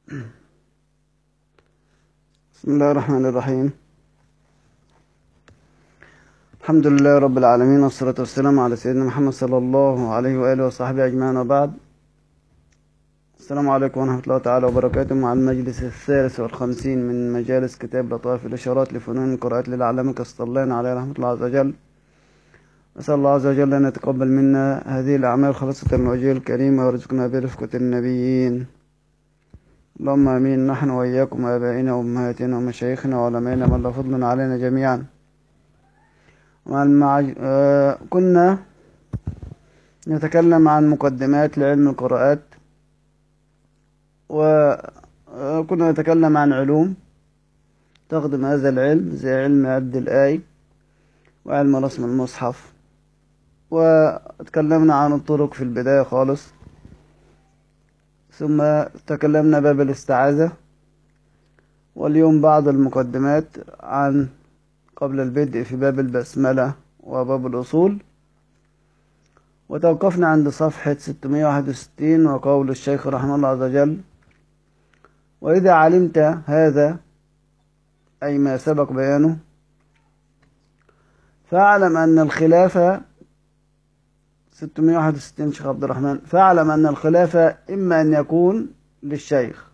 بسم الله الرحمن الرحيم الحمد لله رب العالمين والصلاة والسلام على سيدنا محمد صلى الله عليه وآله وصحبه أجمعين وبعد السلام عليكم ورحمة الله تعالى وبركاته مع المجلس الثالث والخمسين من مجالس كتاب لطائف الإشارات لفنون القراءات للعلامة كسطلان عليه رحمة الله عز وجل أسأل الله عز وجل أن يتقبل منا هذه الأعمال خالصة الوجه الكريم ويرزقنا برفقة النبيين اللهم امين نحن واياكم وابائنا وامهاتنا ومشايخنا وعلمائنا من له فضل علينا جميعا والمعج... آه كنا نتكلم عن مقدمات لعلم القراءات وكنا نتكلم عن علوم تخدم هذا العلم زي علم عد الآي وعلم رسم المصحف وتكلمنا عن الطرق في البداية خالص ثم تكلمنا باب الاستعاذة واليوم بعض المقدمات عن قبل البدء في باب البسملة وباب الأصول وتوقفنا عند صفحة 661 وقول الشيخ رحمه الله عز وجل وإذا علمت هذا أي ما سبق بيانه فاعلم أن الخلافة 661 شيخ عبد الرحمن فاعلم أن الخلافة إما أن يكون للشيخ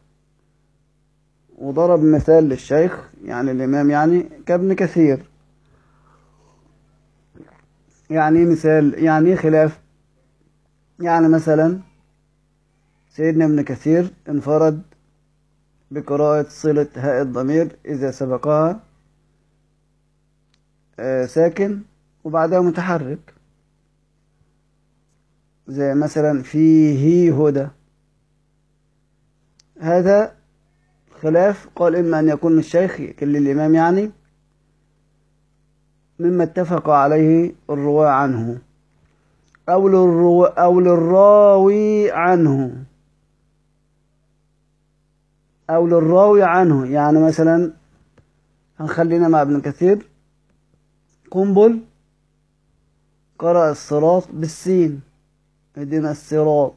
وضرب مثال للشيخ يعني الإمام يعني كابن كثير يعني مثال يعني خلاف يعني مثلا سيدنا ابن كثير انفرد بقراءة صلة هاء الضمير إذا سبقها ساكن وبعدها متحرك زي مثلا فيه هدى هذا خلاف قال إما أن يكون الشيخ كل الإمام يعني مما اتفق عليه الرواة عنه أو, للرو أو للراوي عنه أو للراوي عنه يعني مثلا هنخلينا مع ابن كثير قنبل قرأ الصراط بالسين اهدنا الصراط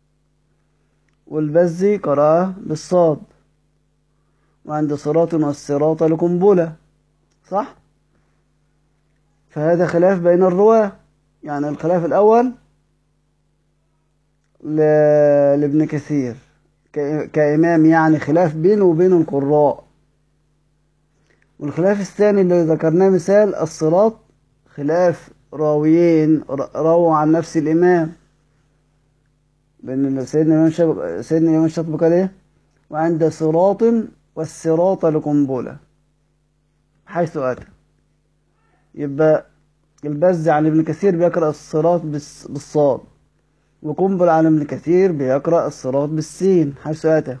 والبزي قرأه بالصاد وعند صراط والصراط لقنبلة صح فهذا خلاف بين الرواة يعني الخلاف الأول ل... لابن كثير ك... كإمام يعني خلاف بينه وبين القراء والخلاف الثاني اللي ذكرناه مثال الصراط خلاف راويين رووا عن نفس الإمام بأن سيدنا الإمام شاب... سيدنا الإمام الشاطبي قال إيه وعند صراط والصراط لقنبلة حيث أتى يبقى البز عن ابن كثير بيقرأ الصراط بالصاد وقنبل عن ابن كثير بيقرأ الصراط بالسين حيث أتى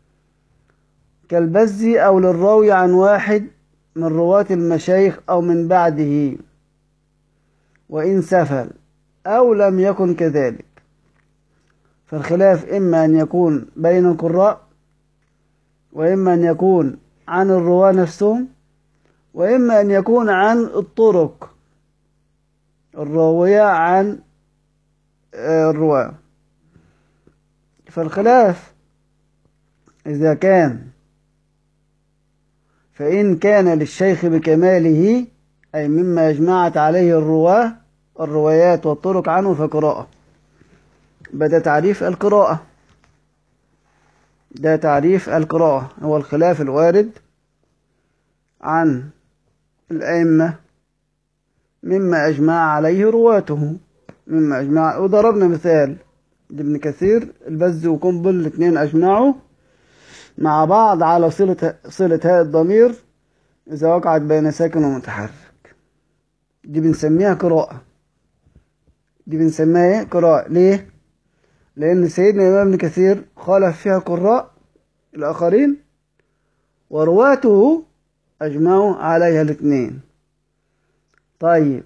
كالبز أو للراوي عن واحد من رواة المشايخ أو من بعده وإن سفل أو لم يكن كذلك فالخلاف إما أن يكون بين القراء وإما أن يكون عن الرواة نفسهم وإما أن يكون عن الطرق الراوية عن الرواة فالخلاف إذا كان فإن كان للشيخ بكماله أي مما اجمعت عليه الرواة الروايات والطرق عنه فقراءة بدأ تعريف القراءة ده تعريف القراءة هو الخلاف الوارد عن الأئمة مما أجمع عليه رواته مما أجمع وضربنا مثال لابن كثير البز وقنبل الاثنين أجمعوا مع بعض على صلة صلة هاء الضمير إذا وقعت بين ساكن ومتحرك دي بنسميها قراءة دي بنسميها قراءة ليه؟ لأن سيدنا الإمام ابن كثير خالف فيها قراء الآخرين ورواته أجمعوا عليها الاثنين طيب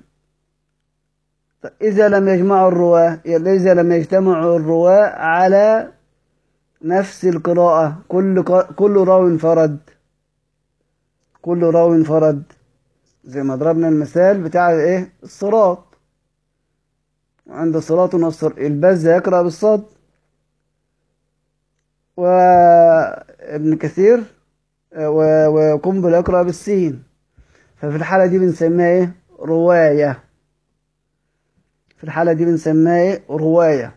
إذا لم يجمعوا الرواة إذا لم يجتمعوا الرواة على نفس القراءة كل كل راو انفرد كل راو انفرد زي ما ضربنا المثال بتاع ايه الصراط عند صراط والصر البز يقرأ بالصاد ابن كثير و- وقنبل يقرأ بالسين ففي الحالة دي بنسميها ايه رواية في الحالة دي بنسميها ايه رواية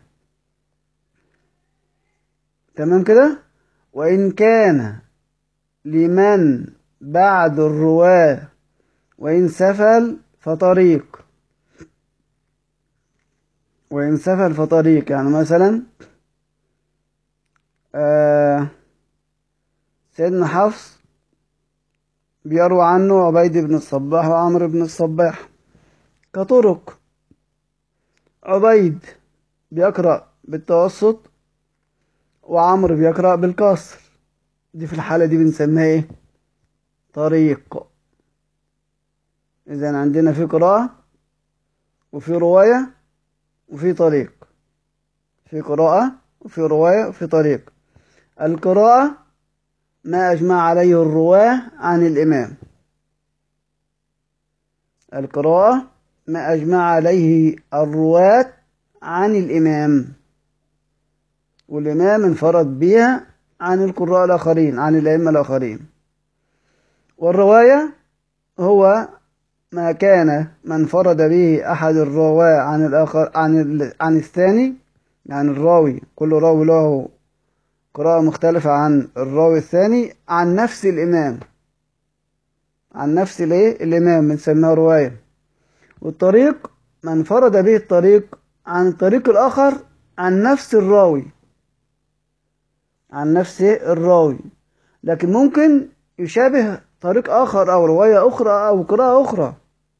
تمام كده وإن كان لمن بعد الرواة وإن سفل فطريق وإن سفل فطريق يعني مثلا آه سيدنا حفص بيروى عنه عبيد بن الصباح وعمرو بن الصباح كطرق عبيد بيقرأ بالتوسط وعمرو بيقرأ بالكسر دي في الحالة دي بنسميها ايه طريق إذا عندنا في قراءة وفي رواية وفي طريق في قراءة وفي رواية وفي طريق القراءة ما أجمع عليه الرواة عن الإمام القراءة ما أجمع عليه الرواة عن الإمام والإمام انفرد بها عن القراء الآخرين عن الأئمة الآخرين والرواية هو ما كان من انفرد به أحد الرواة عن الآخر عن ال... عن الثاني يعني الراوي كل راوي له قراءة مختلفة عن الراوي الثاني عن نفس الإمام عن نفس الايه الإمام بنسميها رواية والطريق من انفرد به الطريق عن الطريق الآخر عن نفس الراوي عن نفس الراوي لكن ممكن يشابه طريق آخر أو رواية أخرى أو قراءة أخرى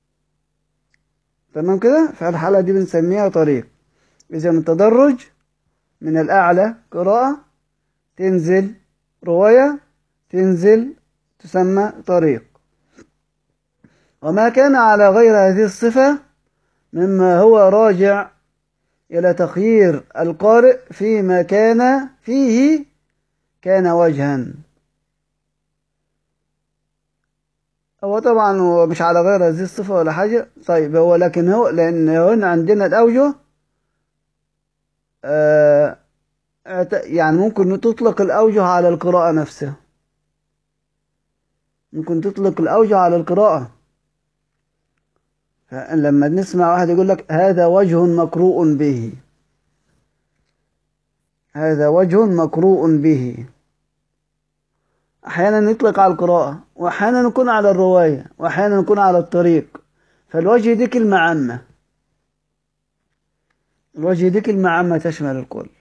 تمام كده فالحالة دي بنسميها طريق إذا من تدرج من الأعلى قراءة تنزل رواية تنزل تسمى طريق وما كان على غير هذه الصفة مما هو راجع إلى تخيير القارئ فيما كان فيه كان وجها هو طبعا هو مش على غير هذه الصفة ولا حاجة طيب هو لكن هو لأن هنا عندنا الأوجه آه يعني ممكن تطلق الأوجه على القراءة نفسها ممكن تطلق الأوجه على القراءة لما نسمع واحد يقول لك هذا وجه مقروء به هذا وجه مقروء به أحيانا يطلق على القراءة وأحيانا يكون على الرواية وأحيانا يكون على الطريق فالوجه دي كلمة عامة الوجه دي كلمة عامة تشمل الكل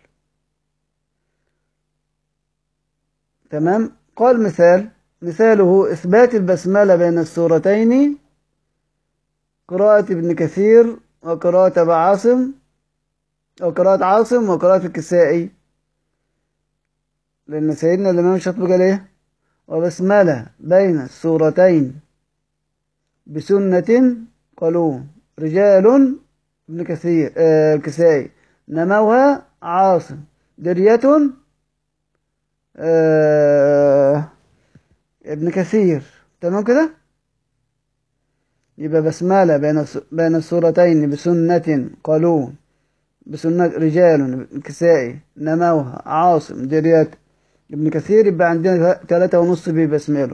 تمام قال مثال مثاله إثبات البسملة بين السورتين قراءة ابن كثير وقراءة أبا عاصم وقراءة عاصم وقراءة الكسائي لأن سيدنا الإمام الشاطبي قال إيه وبسملة بين السورتين بسنة قالوا رجال ابن كثير آه الكسائي نموها عاصم درية آه ابن كثير تمام كده يبقى بسملة بين بين السورتين بسنة قالوا بسنة رجال الكسائي نموها عاصم دريات ابن كثير يبقى عندنا ثلاثة ونص ببسمله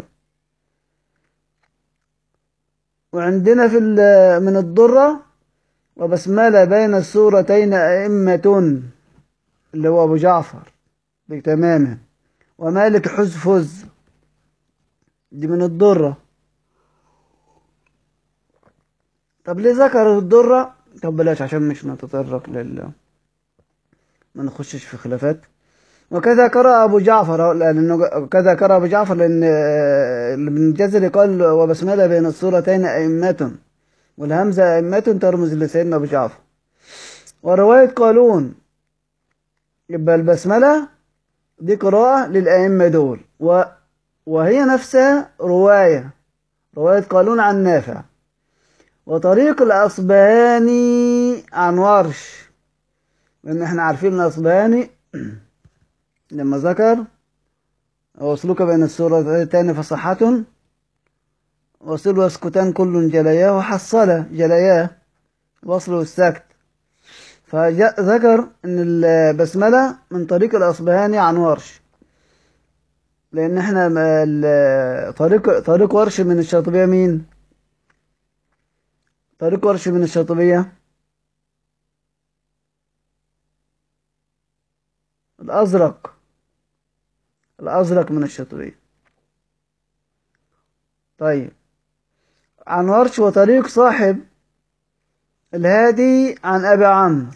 وعندنا في من الضرة وبسملة بين السورتين أئمة اللي هو أبو جعفر بتمامه ومالك حزفز دي من الضرة طب ليه ذكر الضرة طب بلاش عشان مش نتطرق لل ما نخشش في خلافات وكذا قرأ أبو جعفر لأنه كذا قرأ أبو جعفر لأن ابن الجزري قال وبسملة بين السورتين أئمة والهمزة أئمة ترمز لسيدنا أبو جعفر ورواية قالون يبقى البسملة دي قراءة للأئمة دول و وهي نفسها رواية رواية قالون عن نافع وطريق الأصبهاني عن ورش لأن احنا عارفين الأصبهاني لما ذكر وصلك بين السورتين فصحة وصل واسكتان كل جلياه وحصل جلياه وصل والسكت فذكر ان البسملة من طريق الأصبهاني عن ورش لأن احنا ما- ال- طريق طريق ورش من الشاطبية مين؟ طريق ورش من الشاطبية الأزرق الأزرق من الشاطبية طيب عن ورش وطريق صاحب الهادي عن أبي عمرو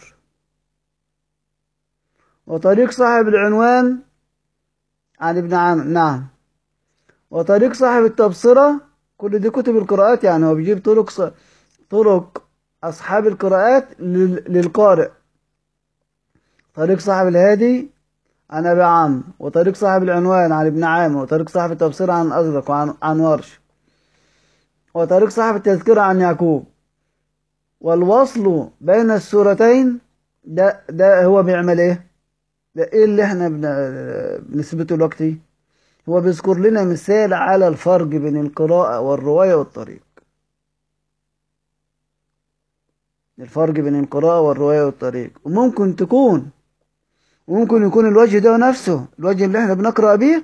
وطريق صاحب العنوان عن ابن عامر نعم وطريق صاحب التبصرة كل دي كتب القراءات يعني هو بيجيب طرق ص... طرق أصحاب القراءات لل... للقارئ طريق صاحب الهادي عن أبي عمرو وطريق صاحب العنوان عن ابن عامر وطريق صاحب التبصرة عن أزرق وعن عن ورش وطريق صاحب التذكرة عن يعقوب والوصل بين السورتين ده ده هو بيعمل ايه؟ ده ايه اللي احنا بن... بنثبته دلوقتي؟ هو بيذكر لنا مثال على الفرق بين القراءة والرواية والطريق الفرق بين القراءة والرواية والطريق وممكن تكون وممكن يكون الوجه ده نفسه الوجه اللي احنا بنقرأ بيه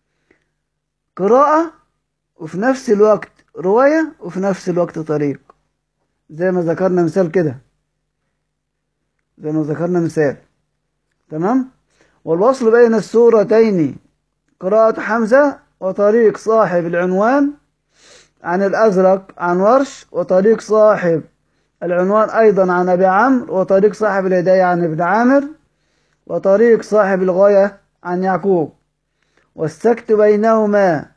قراءة وفي نفس الوقت رواية وفي نفس الوقت طريق زي ما ذكرنا مثال كده زي ما ذكرنا مثال تمام والوصل بين السورتين قراءة حمزة وطريق صاحب العنوان عن الأزرق عن ورش وطريق صاحب العنوان أيضا عن أبي عمرو وطريق صاحب الهداية عن ابن عامر وطريق صاحب الغاية عن يعقوب والسكت بينهما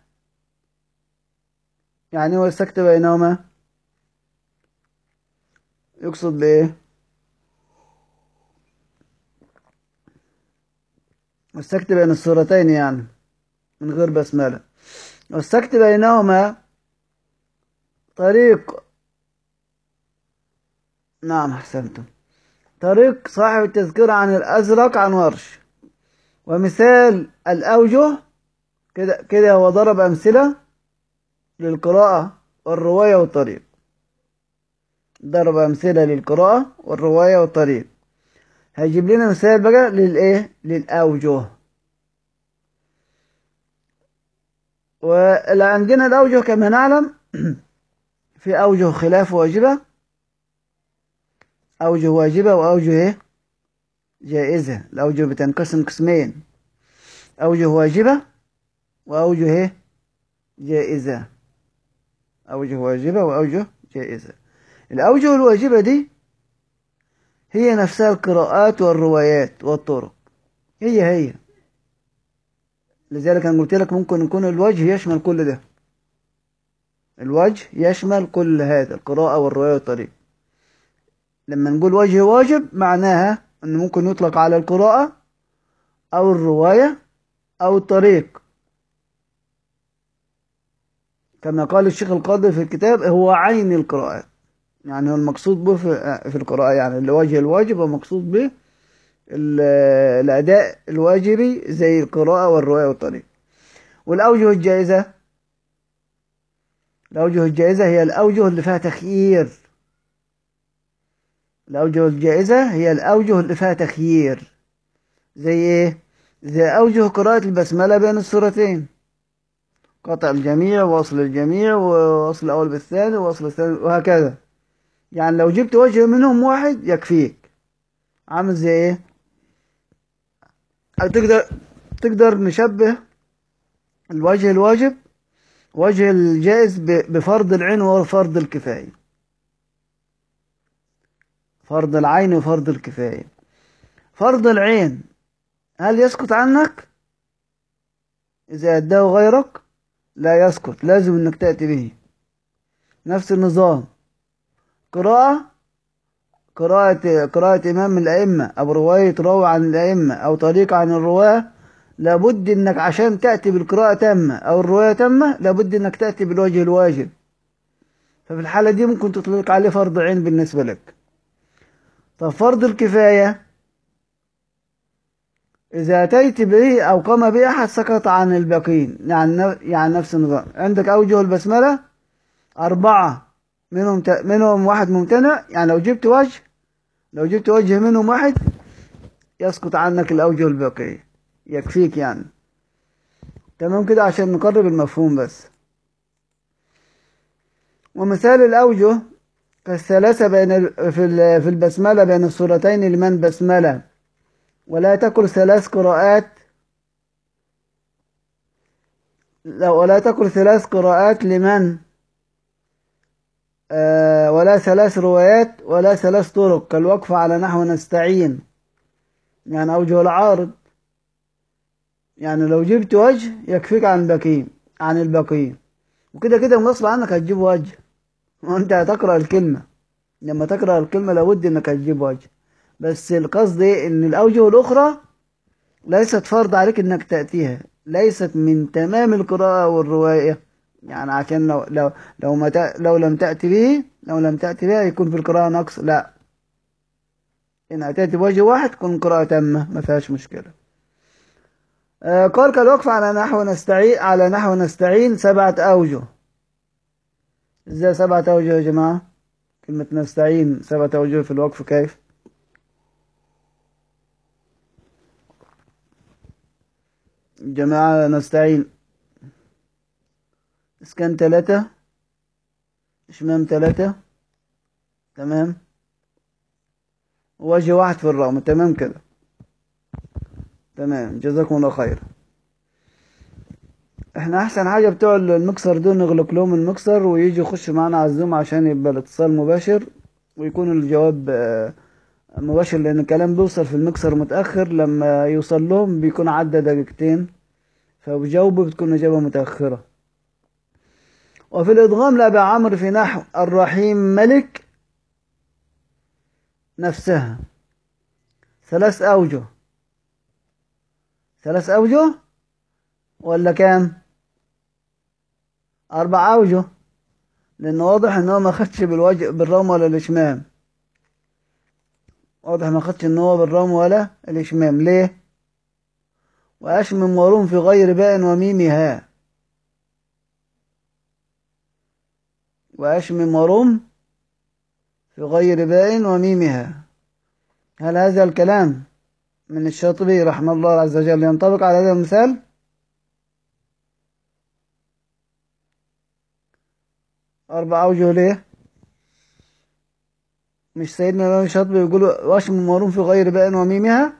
يعني هو السكت بينهما يقصد بإيه والسكت بين السورتين يعني من غير بسملة والسكت بينهما طريق نعم أحسنتم طريق صاحب التذكرة عن الأزرق عن ورش ومثال الأوجه كده كده هو ضرب أمثلة للقراءة والرواية والطريق ضرب أمثلة للقراءة والرواية والطريق هيجيب لنا مثال بقى للإيه للأوجه واللي عندنا الأوجه كما نعلم في أوجه خلاف واجبة أوجه واجبة وأوجه إيه جائزة الأوجه بتنقسم قسمين أوجه واجبة وأوجه إيه جائزة أوجه واجبة وأوجه جائزة الأوجه الواجبة دي هي نفسها القراءات والروايات والطرق هي هي لذلك أنا قلت لك ممكن يكون الوجه يشمل كل ده الوجه يشمل كل هذا القراءة والرواية والطريق لما نقول وجه واجب معناها أنه ممكن يطلق على القراءة أو الرواية أو الطريق كما قال الشيخ القاضي في الكتاب هو عين القراءات يعني هو المقصود به في, في القراءة يعني الوجه الواجب هو مقصود به الأداء الواجبي زي القراءة والرواية والطريق والأوجه الجائزة الأوجه الجائزة هي الأوجه اللي فيها تخيير الأوجه الجائزة هي الأوجه اللي فيها تخيير زي إيه؟ زي أوجه قراءة البسملة بين السورتين قطع الجميع ووصل الجميع ووصل الأول بالثاني ووصل الثاني وهكذا يعني لو جبت وجه منهم واحد يكفيك عامل زي إيه؟ تقدر تقدر نشبه الوجه الواجب وجه الجائز بفرض العين وفرض الكفاية فرض العين وفرض الكفاية فرض العين هل يسكت عنك إذا أداه غيرك لا يسكت لازم أنك تأتي به نفس النظام قراءة قراءة قراءة إمام من الأئمة أو رواية راوي عن الأئمة أو طريق عن الرواة لابد إنك عشان تأتي بالقراءة تامة أو الرواية تامة لابد إنك تأتي بالوجه الواجب ففي الحالة دي ممكن تطلق عليه فرض عين بالنسبة لك طب فرض الكفاية إذا أتيت به أو قام به أحد سقط عن الباقين يعني يعني نفس النظام عندك أوجه البسملة أربعة منهم ت... منهم واحد ممتنع يعني لو جبت وجه لو جبت وجه منهم واحد يسقط عنك الأوجه الباقية يكفيك يعني تمام كده عشان نقرب المفهوم بس ومثال الأوجه كالثلاثة بين ال- في ال- في البسملة بين السورتين لمن بسملة ولا تكن ثلاث قراءات لا ولا تكن ثلاث قراءات لمن آه ولا ثلاث روايات ولا ثلاث طرق كالوقف على نحو نستعين يعني أوجه العارض يعني لو جبت وجه يكفيك عن الباقيين عن الباقيين وكده كده غصب عنك هتجيب وجه وانت هتقرأ الكلمة لما تقرأ الكلمة لابد انك هتجيب وجه بس القصد ايه ان الاوجه الاخرى ليست فرض عليك انك تأتيها ليست من تمام القراءة والرواية يعني عشان لو لو لو ما تأ- لو لم تأتي به لو لم تأتي بها يكون في القراءة نقص لا إن أتيت بوجه واحد تكون القراءة تامة ما فيهاش مشكلة آه، قال كالوقف على نحو نستعين على نحو نستعين سبعة أوجه ازاي سبعة أوجه يا جماعة كلمة نستعين سبعة أوجه في الوقف كيف جماعة نستعين اسكان ثلاثة اشمام ثلاثة تمام وجه واحد في الرقم تمام كده تمام جزاكم الله خير احنا احسن حاجة بتوع المكسر دول نغلق لهم المكسر ويجي يخش معانا على الزوم عشان يبقى الاتصال مباشر ويكون الجواب آه، مباشر لان الكلام بيوصل في المكسر متأخر لما يوصل لهم بيكون عدى دقيقتين فبجاوبه بتكون إجابة متأخرة وفي الإدغام لأبي عمرو في نحو الرحيم ملك نفسها ثلاث أوجه ثلاث أوجه ولا كام أربع أوجه لأنه واضح إن هو ما خدش بالوجه بالرم ولا الإشمام واضح ما خدش إن هو بالرم ولا الإشمام ليه وأشمم وروم في غير باء وميمها وأشمم وروم في غير باء وميمها هل هذا الكلام من الشاطبي رحمه الله عز وجل ينطبق على هذا المثال أربع أوجه ليه مش سيدنا الإمام الشاطبي يقول وأشمم وروم في غير باء وميمها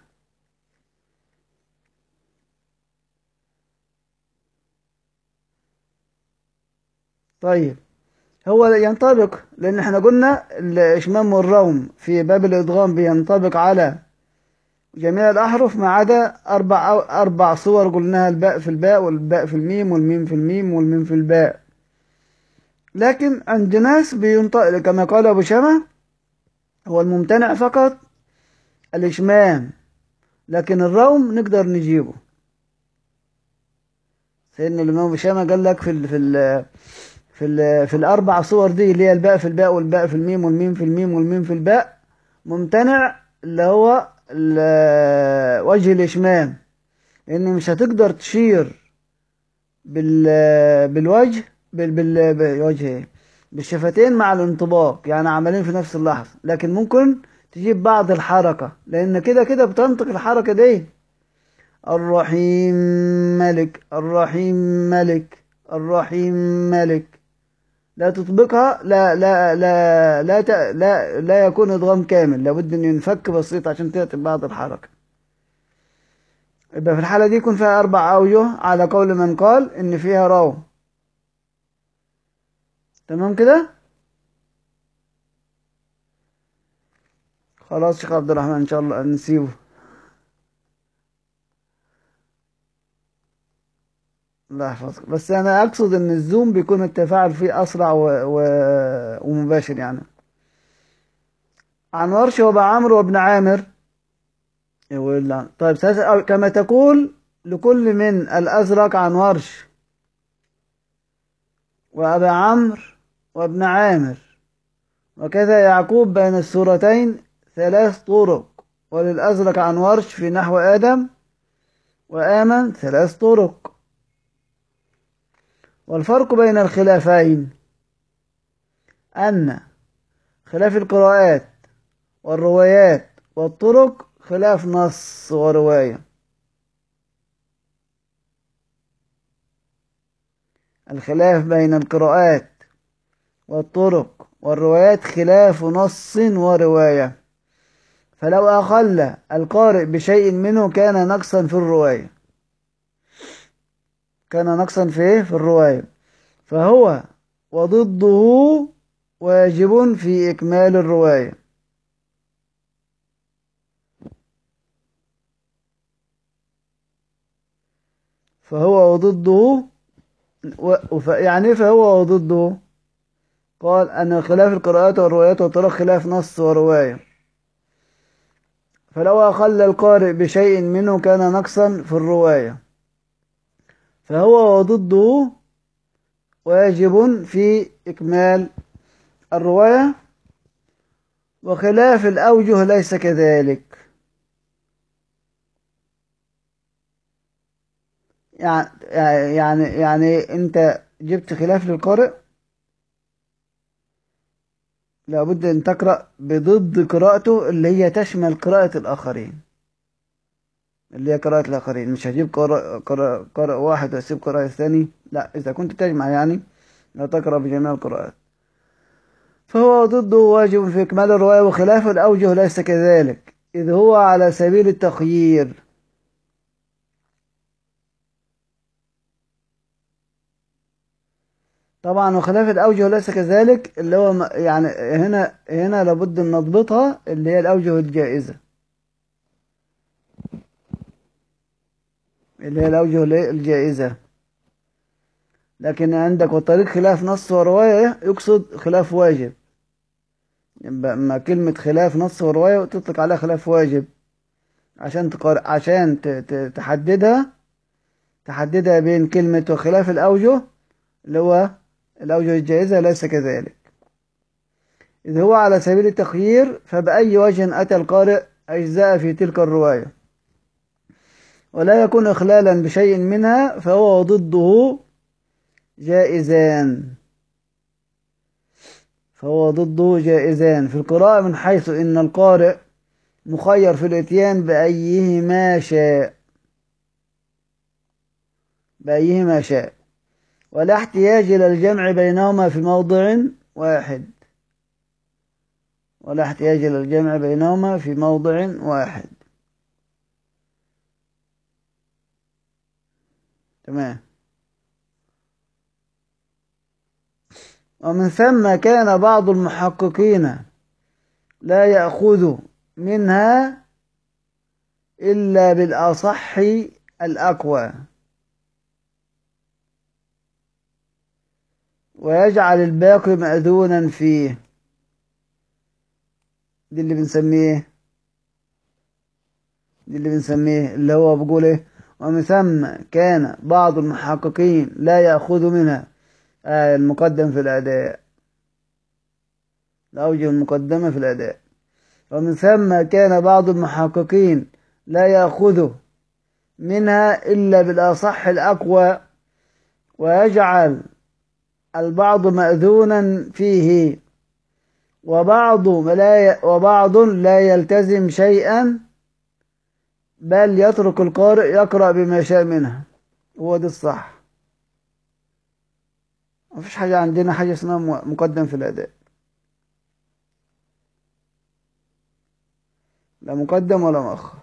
طيب هو ينطبق لأن احنا قلنا الإشمام والروم في باب الإدغام بينطبق على جميع الأحرف ما عدا أربع أو أربع صور قلناها الباء في الباء والباء في الميم والميم في الميم والميم في الباء لكن عند ناس بينطق كما قال أبو شمع هو الممتنع فقط الإشمام لكن الروم نقدر نجيبه سيدنا الإمام أبو شمع قال لك في ال في ال في ال في الأربع صور دي اللي هي الباء في الباء والباء في الميم والميم في الميم والميم في الباء ممتنع اللي هو ال- وجه الإشمام لأن مش هتقدر تشير بال بالوجه بال بال بالوجه إيه؟ بالشفتين مع الانطباق يعني عمالين في نفس اللحظة لكن ممكن تجيب بعض الحركة لأن كده كده بتنطق الحركة دي الرحيم ملك الرحيم ملك الرحيم ملك لا تطبقها لا لا لا لا ت- لا, لا يكون ادغام كامل لابد ان ينفك بسيط عشان تاتي بعض الحركه يبقى في الحاله دي يكون فيها اربع اوجه على قول من قال ان فيها رو تمام كده خلاص شيخ عبد الرحمن ان شاء الله نسيبه الله يحفظك بس انا اقصد ان الزوم بيكون التفاعل فيه اسرع و... و... ومباشر يعني عن ورش وابا عمرو وابن عامر يقول لا طيب سأسأل كما تقول لكل من الازرق عن ورش وابا عمرو وابن عامر وكذا يعقوب بين السورتين ثلاث طرق وللازرق عن ورش في نحو ادم وامن ثلاث طرق والفرق بين الخلافين أن خلاف القراءات والروايات والطرق خلاف نص ورواية الخلاف بين القراءات والطرق والروايات خلاف نص ورواية فلو أخل القارئ بشيء منه كان نقصا في الرواية كان نقصا في إيه؟ في الرواية فهو وضده واجب في إكمال الرواية فهو وضده و... يعني فهو وضده قال أن خلاف القراءات والروايات والطرق خلاف نص ورواية فلو أخل القارئ بشيء منه كان نقصا في الرواية فهو وضده واجب في إكمال الرواية وخلاف الأوجه ليس كذلك يعني يعني يعني أنت جبت خلاف للقارئ لابد أن تقرأ بضد قراءته اللي هي تشمل قراءة الآخرين اللي هي قراءة الآخرين مش هجيب قراءة, قراءة, قراءة واحد وأسيب قراءة الثاني لا إذا كنت تجمع يعني لا تقرأ بجميع القراءات فهو ضده واجب في إكمال الرواية وخلاف الأوجه ليس كذلك إذ هو على سبيل التخيير طبعا وخلاف الأوجه ليس كذلك اللي هو يعني هنا هنا لابد أن نضبطها اللي هي الأوجه الجائزة اللي هي الأوجه الجائزة لكن عندك والطريق خلاف نص ورواية يقصد خلاف واجب يبقى اما كلمة خلاف نص ورواية تطلق عليها خلاف واجب عشان تقار... عشان ت... ت... تحددها تحددها بين كلمة وخلاف الأوجه اللي هو الأوجه الجائزة ليس كذلك إذ هو على سبيل التخيير فبأي وجه أتى القارئ أجزاء في تلك الرواية ولا يكون إخلالا بشيء منها فهو ضده جائزان فهو ضده جائزان في القراءة من حيث إن القارئ مخير في الاتيان بأيهما شاء بأيهما شاء ولا احتياج إلى الجمع بينهما في موضع واحد ولا احتياج إلى الجمع بينهما في موضع واحد تمام ومن ثم كان بعض المحققين لا يأخذ منها إلا بالأصح الأقوى ويجعل الباقي مأذونا فيه دي اللي بنسميه دي اللي بنسميه اللي هو بيقول ايه ومن ثم كان بعض المحققين لا يأخذ منها آه المقدم في الأداء الأوجه المقدمة في الأداء ومن ثم كان بعض المحققين لا يأخذ منها إلا بالأصح الأقوى ويجعل البعض مأذونا فيه وبعض لا وبعض لا يلتزم شيئا بل يترك القارئ يقرأ بما شاء منها هو ده الصح مفيش حاجة عندنا حاجة اسمها مقدم في الأداء لا مقدم ولا مؤخر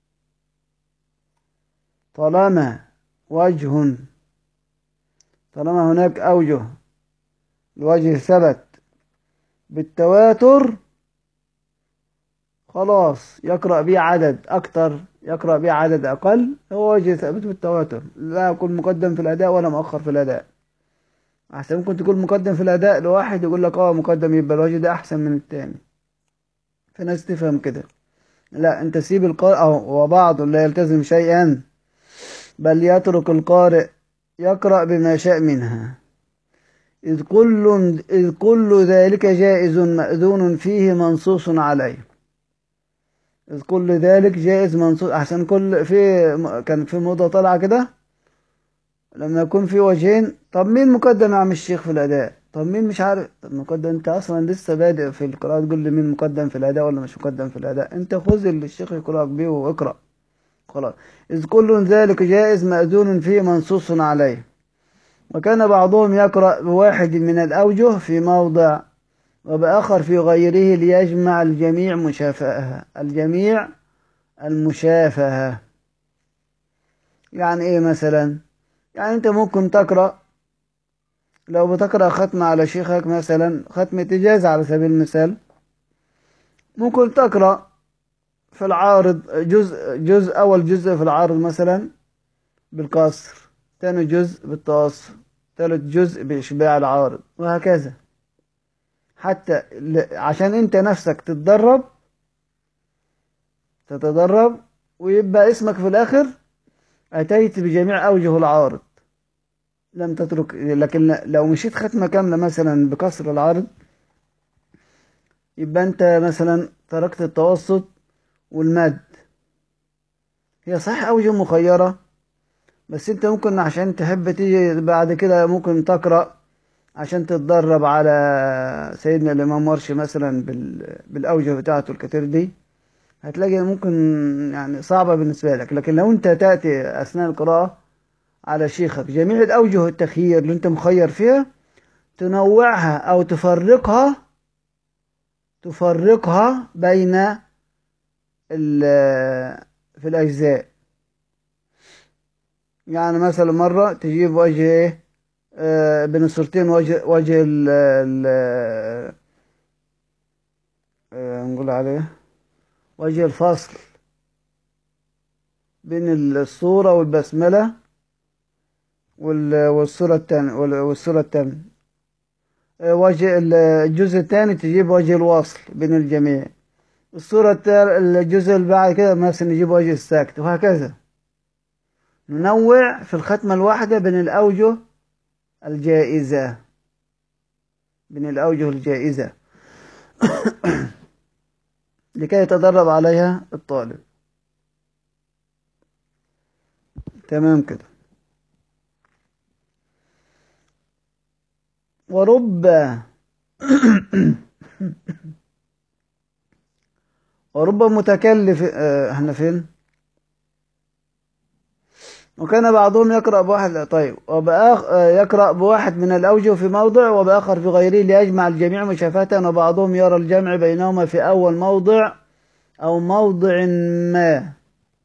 طالما وجه طالما هناك أوجه الوجه ثبت بالتواتر خلاص يقرأ به عدد أكتر يقرأ به عدد أقل هو وجه ثابت بالتواتر لا يكون مقدم في الأداء ولا مؤخر في الأداء أحسن ممكن تكون مقدم في الأداء لواحد يقول لك اه مقدم يبقى الوجه ده أحسن من التاني في ناس تفهم كده لا أنت سيب القارئ أو وبعض لا يلتزم شيئا بل يترك القارئ يقرأ بما شاء منها إذ كل, إذ كل ذلك جائز مأذون فيه منصوص عليه إذ كل ذلك جائز منصوص أحسن كل في كان في موضة طالعة كده لما يكون في وجهين طب مين مقدم يا عم الشيخ في الأداء طب مين مش عارف طب مقدم أنت أصلا لسه بادئ في القراءة تقول لي مين مقدم في الأداء ولا مش مقدم في الأداء أنت خذ اللي الشيخ يقرأك بيه واقرأ خلاص إذ كل ذلك جائز مأذون فيه منصوص عليه وكان بعضهم يقرأ بواحد من الأوجه في موضع وبآخر في غيره ليجمع الجميع مشافهة الجميع المشافهة يعني ايه مثلا يعني انت ممكن تقرأ لو بتقرأ ختمة على شيخك مثلا ختمة إجازة على سبيل المثال ممكن تقرأ في العارض جزء جزء أول جزء في العارض مثلا بالقصر ثاني جزء بالتوسط ثالث جزء بإشباع العارض وهكذا حتى عشان انت نفسك تتدرب تتدرب ويبقى اسمك في الآخر أتيت بجميع أوجه العارض لم تترك لكن لو مشيت ختمة كاملة مثلا بكسر العرض يبقى أنت مثلا تركت التوسط والمد هي صح أوجه مخيرة بس أنت ممكن عشان تحب تيجي بعد كده ممكن تقرأ عشان تتدرب على سيدنا الإمام ورش مثلا بالأوجه بتاعته الكتير دي هتلاقي ممكن يعني صعبة بالنسبة لك لكن لو أنت تأتي أثناء القراءة على شيخك جميع الأوجه التخيير اللي أنت مخير فيها تنوعها أو تفرقها تفرقها بين في الأجزاء يعني مثلا مرة تجيب وجه إيه آه بين الصورتين وجه وجه ال ال آه نقول عليه وجه الفصل بين الصورة والبسملة والصورة الثانية والصورة الثانية وجه الجزء الثاني تجيب وجه الوصل بين الجميع الصورة الجزء اللي بعد كده مثلا نجيب وجه الساكت وهكذا ننوع في الختمة الواحدة بين الأوجه الجائزة بين الأوجه الجائزة لكي يتدرب عليها الطالب تمام كده ورب ورب متكلف احنا فين وكان بعضهم يقرأ بواحد طيب وبآخ يقرأ بواحد من الأوجه في موضع وبآخر في غيره ليجمع الجميع مشافهة وبعضهم يرى الجمع بينهما في أول موضع أو موضع ما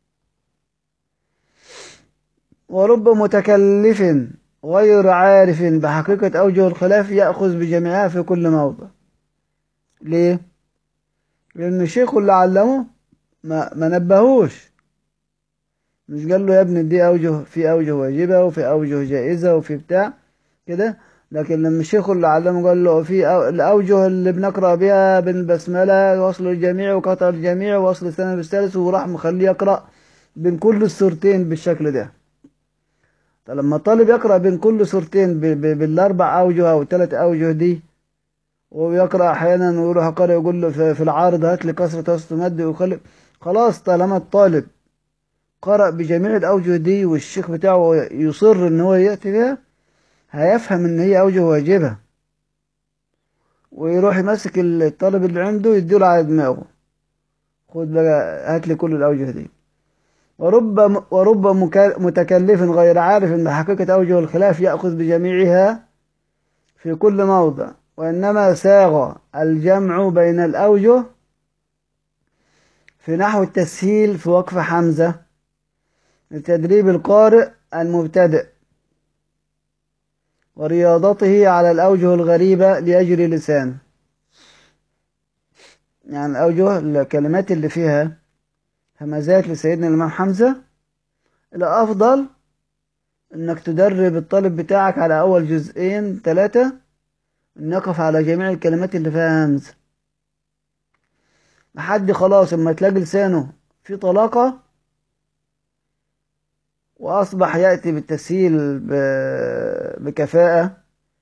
ورب متكلف غير عارف بحقيقة أوجه الخلاف يأخذ بجميعها في كل موضع ليه؟ لأن الشيخ اللي علمه ما, ما نبهوش مش قال له يا ابني دي أوجه في أوجه واجبة وفي أوجه جائزة وفي بتاع كده لكن لما الشيخ اللي علمه قال له في أو الأوجه اللي بنقرأ بها بالبسملة وصل الجميع وقطع الجميع ووصل الثاني بالثالث وراح مخليه يقرأ بين كل السورتين بالشكل ده فلما الطالب يقرأ بين كل سورتين بالأربع أوجه أو الثلاث أوجه دي ويقرأ أحيانا ويروح قارئ يقول له في العارض هات لي كسرة وسط مد ويخلي خلاص طالما الطالب قرأ بجميع الأوجه دي والشيخ بتاعه يصر إن هو يأتي بها هيفهم إن هي أوجه واجبة ويروح يمسك الطالب اللي عنده يديله على دماغه خد بقى هات لي كل الأوجه دي ورب ورب متكلف غير عارف بحقيقة أوجه الخلاف يأخذ بجميعها في كل موضع وإنما ساغ الجمع بين الأوجه في نحو التسهيل في وقف حمزة لتدريب القارئ المبتدئ ورياضته على الأوجه الغريبة ليجري لسانه يعني الأوجه الكلمات اللي فيها همزات لسيدنا الإمام حمزة الأفضل إنك تدرب الطالب بتاعك على أول جزئين ثلاثة إن يقف على جميع الكلمات اللي فيها همزة لحد خلاص اما تلاقي لسانه في طلاقة وأصبح يأتي بالتسهيل بكفاءة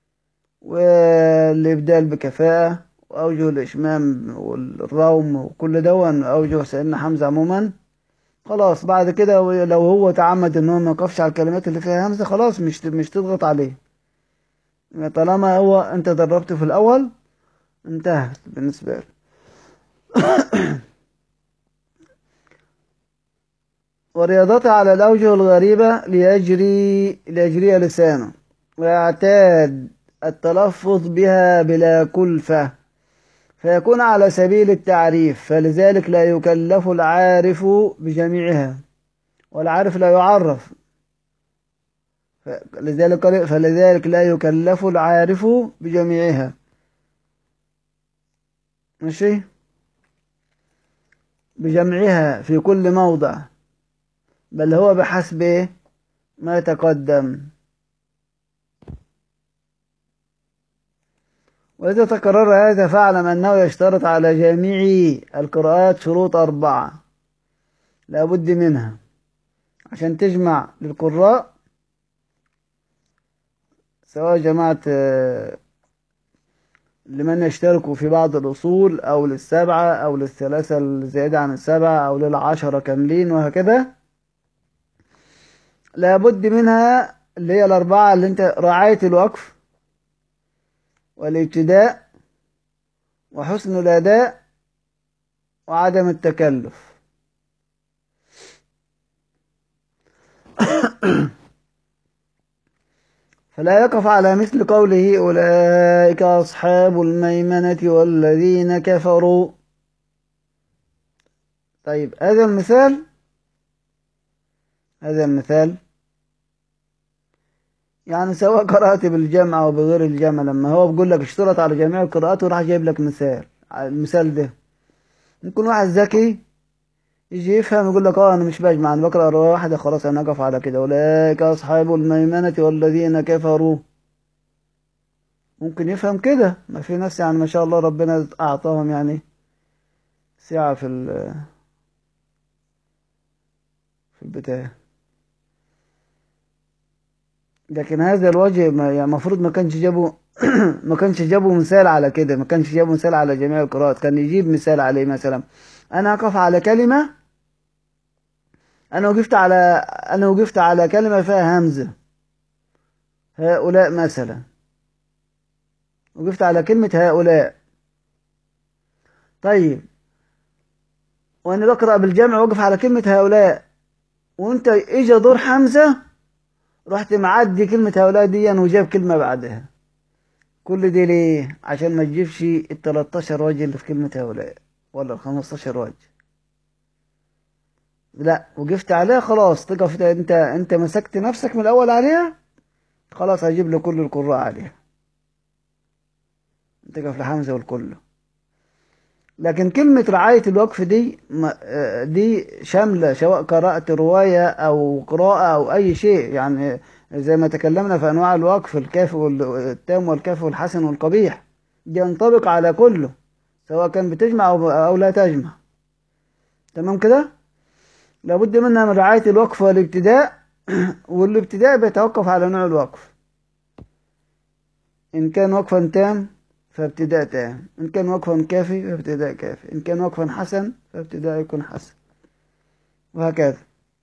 والإبدال بكفاءة وأوجه الإشمام والروم وكل دون أوجه سيدنا حمزة عموما خلاص بعد كده لو هو تعمد إن هو ما يقفش على الكلمات اللي فيها همزة خلاص مش مش تضغط عليه طالما هو أنت دربته في الأول انتهت بالنسبة له ورياضته على الأوجه الغريبة ليجري ليجري لسانه ويعتاد التلفظ بها بلا كلفة فيكون على سبيل التعريف فلذلك لا يكلف العارف بجميعها والعارف لا يعرف فلذلك, فلذلك لا يكلف العارف بجميعها ماشي بجمعها في كل موضع بل هو بحسب ما تقدم وإذا تكرر هذا فاعلم أنه يشترط على جميع القراءات شروط أربعة لا بد منها عشان تجمع للقراء سواء جماعة لمن يشتركوا في بعض الأصول أو للسبعة أو للثلاثة الزيادة عن السبعة أو للعشرة كاملين وهكذا لابد منها اللي هي الأربعة اللي أنت رعاية الوقف والابتداء وحسن الأداء وعدم التكلف فلا يقف على مثل قوله أولئك أصحاب الميمنة والذين كفروا طيب هذا المثال هذا المثال يعني سواء قرأت بالجمع أو بغير الجمع لما هو بيقول لك اشترط على جميع القراءات وراح جايب لك مثال المثال ده ممكن واحد ذكي يجي يفهم يقول لك اه انا مش بجمع انا بقرا روايه واحده خلاص انا اقف على كده اولئك اصحاب الميمنه والذين كفروا ممكن يفهم كده ما في ناس يعني ما شاء الله ربنا اعطاهم يعني سعه في في البتاع لكن هذا الوجه يعني المفروض ما كانش جابوا ما كانش جابوا مثال على كده ما كانش جابوا مثال على جميع القراءات كان يجيب مثال عليه مثلا انا اقف على كلمة انا وقفت على انا وقفت على كلمة فيها همزة هؤلاء مثلا وقفت على كلمة هؤلاء طيب وانا بقرأ بالجمع وقف على كلمة هؤلاء وانت اجى دور حمزة رحت معدي كلمة هؤلاء دي وجاب كلمة بعدها كل دي ليه عشان ما تجيبش ال 13 وجه اللي في كلمة هؤلاء ولا ال 15 وجه لا وقفت عليها خلاص تقف انت انت مسكت نفسك من الاول عليها خلاص هجيب له كل القراء عليها تقف لحمزة والكل لكن كلمة رعاية الوقف دي دي شاملة سواء قرأت رواية أو قراءة أو أي شيء يعني زي ما تكلمنا في أنواع الوقف الكاف والتام والكاف والحسن والقبيح دي ينطبق على كله سواء كان بتجمع أو, أو لا تجمع تمام كده لابد منها من رعاية الوقف والابتداء والابتداء بيتوقف على نوع الوقف إن كان وقفا تام فابتداء تام إن كان وقفا كافي فابتداء كافي إن كان وقفا حسن فابتداء يكون حسن وهكذا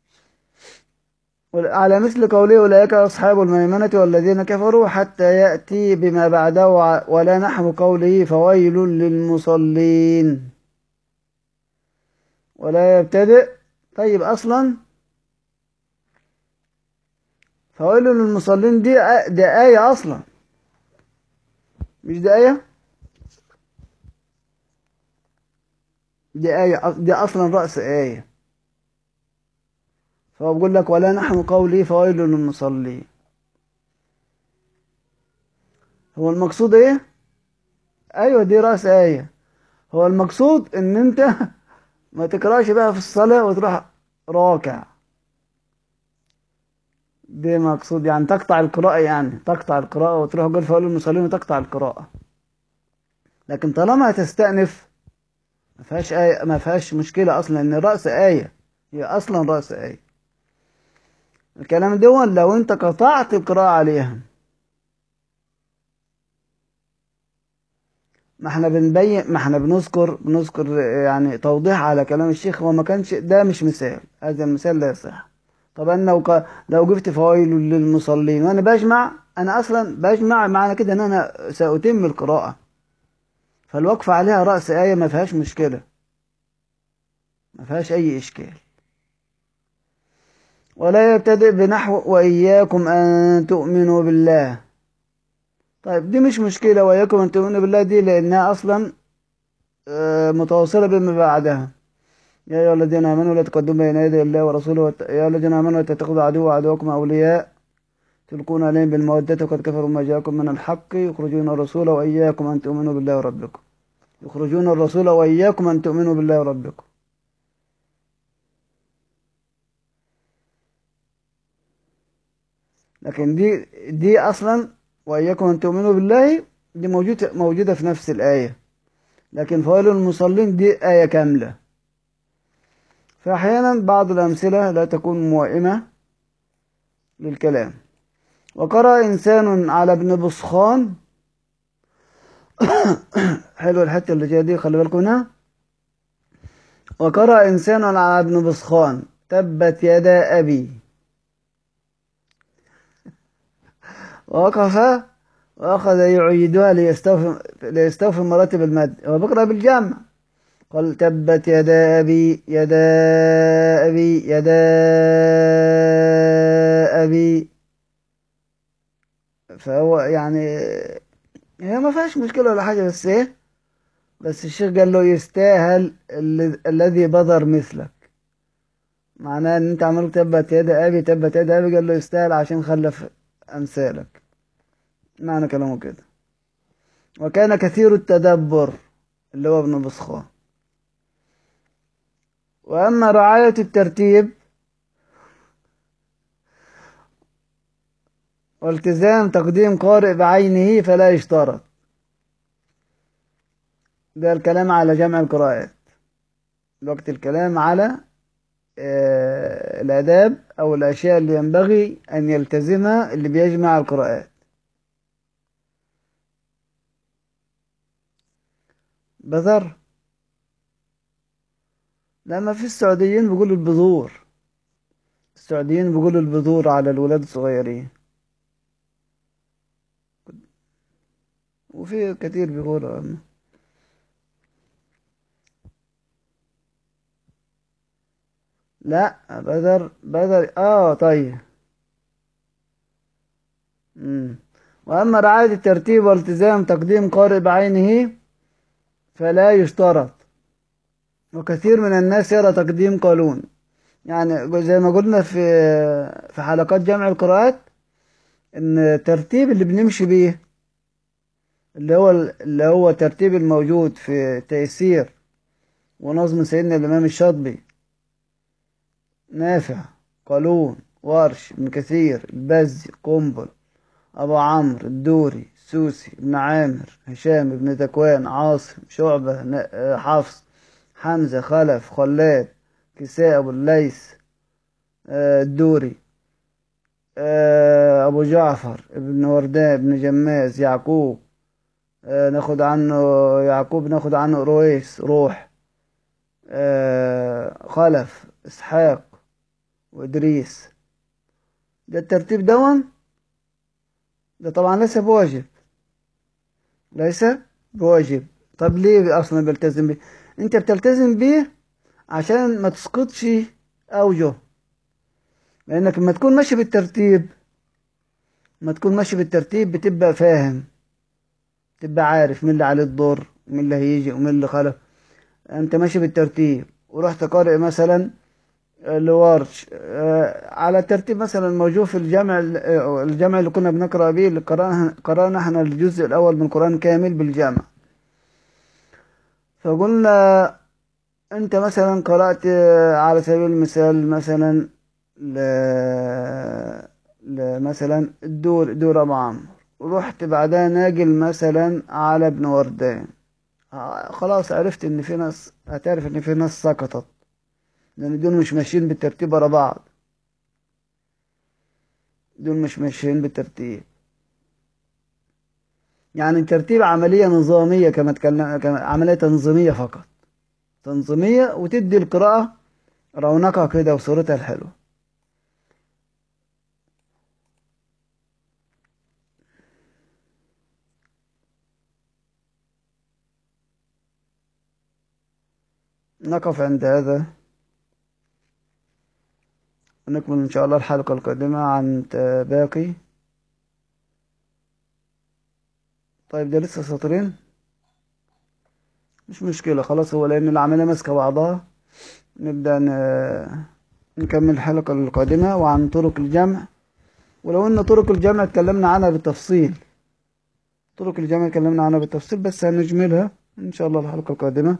على مثل قوله أولئك أصحاب الميمنة والذين كفروا حتى يأتي بما بعده ولا نحو قوله فويل للمصلين ولا يبتدئ طيب أصلا فويل للمصلين دي دي آية أصلا مش دي آية دي آية دي أصلا رأس آية فهو بيقول لك ولا نحن قولي فويل للمصلين هو المقصود ايه ايوه دي رأس آية هو المقصود ان انت ما تقراش بقى في الصلاة وتروح راكع ده مقصود يعني تقطع القراءة يعني تقطع القراءة وتروح قول فويل للمصلين وتقطع القراءة لكن طالما هتستأنف ما فيهاش آية ما فيهاش مشكلة أصلا إن رأس آية هي أصلا رأس آية الكلام ده لو أنت قطعت القراءة عليها ما احنا بنبين ما احنا بنذكر بنذكر يعني توضيح على كلام الشيخ هو ما كانش ده مش مثال هذا المثال لا يصح طب انا لو لو جبت فوائل للمصلين وانا بجمع انا اصلا بجمع معنى كده ان انا سأتم القراءة فالوقف عليها رأس آية ما فيهاش مشكلة ما فيهاش أي إشكال ولا يبتدئ بنحو وإياكم أن تؤمنوا بالله طيب دي مش مشكلة وإياكم أن تؤمنوا بالله دي لأنها أصلا متواصلة بما بعدها يا أيها الذين آمنوا لا تقدموا بين يدي الله ورسوله وت... يا أيها الذين آمنوا لا تتخذوا عدو وعدوكم أولياء تلقون عليهم بالمودة وقد كفروا ما جاءكم من الحق يخرجون الرسول وإياكم أن تؤمنوا بالله وربكم يخرجون الرسول وإياكم أن تؤمنوا بالله وربكم لكن دي دي أصلا وإياكم أن تؤمنوا بالله دي موجودة موجودة في نفس الآية لكن فوائل المصلين دي آية كاملة فأحيانا بعض الأمثلة لا تكون موائمة للكلام وقرأ إنسان على ابن بصخان حلو الحتة اللي جاية دي خلي بالكم منها وقرأ إنسان على ابن بصخان تبت يدا أبي ووقف وأخذ يعيدها ليستوفي, ليستوفي مراتب المد هو بقرأ بالجامع قال تبت يدا أبي يدا أبي يدا أبي فهو يعني هي ما فيهاش مشكلة ولا حاجة بس ايه بس الشيخ قال له يستاهل الذي بذر مثلك معناه ان انت عملت تبت يد ابي تبت يد ابي قال له يستاهل عشان خلف امثالك معنى كلامه كده وكان كثير التدبر اللي هو ابن بصخان واما رعاية الترتيب والتزام تقديم قارئ بعينه فلا يشترط ده الكلام على جمع القراءات وقت الكلام على الآداب أو الأشياء اللي ينبغي أن يلتزمها اللي بيجمع القراءات بذر لما في السعوديين بيقولوا البذور السعوديين بيقولوا البذور على الولاد الصغيرين وفي كتير بيقولوا أما. لا بدر بدر اه طيب مم. واما رعاية الترتيب والتزام تقديم قارئ بعينه فلا يشترط وكثير من الناس يرى تقديم قانون يعني زي ما قلنا في في حلقات جمع القراءات ان الترتيب اللي بنمشي بيه اللي هو اللي هو الترتيب الموجود في تيسير ونظم سيدنا الإمام الشاطبي نافع قالون ورش ابن كثير البزي قنبل أبو عمرو الدوري سوسي ابن عامر هشام ابن تكوان عاصم شعبة حفص حمزة خلف خلاد كساء أبو الليث الدوري أبو جعفر ابن وردان ابن جماز يعقوب ناخد عنه يعقوب ناخد عنه رويس روح خلف اسحاق وادريس ده الترتيب دون ده طبعا ليس بواجب ليس بواجب طب ليه اصلا بلتزم بيه انت بتلتزم بيه عشان ما تسقطش اوجه لانك لما تكون ماشي بالترتيب ما تكون ماشي بالترتيب بتبقى فاهم تبقى عارف مين اللي عليه الدور ومين اللي هيجي ومين اللي خلف انت ماشي بالترتيب ورحت قارئ مثلا لورش على الترتيب مثلا موجود في الجامع الجامع اللي كنا بنقرا بيه اللي قرانا قرانا احنا الجزء الاول من القران كامل بالجامع فقلنا انت مثلا قرات على سبيل المثال مثلا ل... مثلا الدور دور ابو عمرو ورحت بعدها ناقل مثلا على ابن وردان خلاص عرفت ان في ناس هتعرف ان في ناس سقطت لان دول مش ماشيين بالترتيب ورا بعض دول مش ماشيين بالترتيب يعني الترتيب عملية نظامية كما تكلم كما عملية تنظيمية فقط تنظيمية وتدي القراءة رونقها كده وصورتها الحلوة نقف عند هذا ونكمل إن شاء الله الحلقة القادمة عن باقي طيب ده لسه سطرين مش مشكلة خلاص هو لأن العملية ماسكة بعضها نبدأ نكمل الحلقة القادمة وعن طرق الجمع ولو ان طرق الجمع اتكلمنا عنها بالتفصيل طرق الجمع اتكلمنا عنها بالتفصيل بس هنجملها ان شاء الله الحلقة القادمة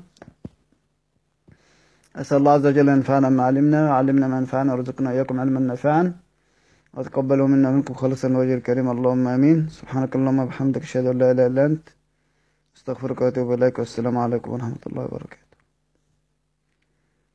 أسأل الله عز وجل أن ينفعنا ما علمنا وعلمنا ما ينفعنا وارزقنا إياكم علما نافعا وتقبلوا منا منكم خالصا وجه الكريم اللهم آمين سبحانك اللهم وبحمدك أشهد أن لا إله إلا أنت استغفرك وأتوب إليك والسلام عليكم ورحمة الله وبركاته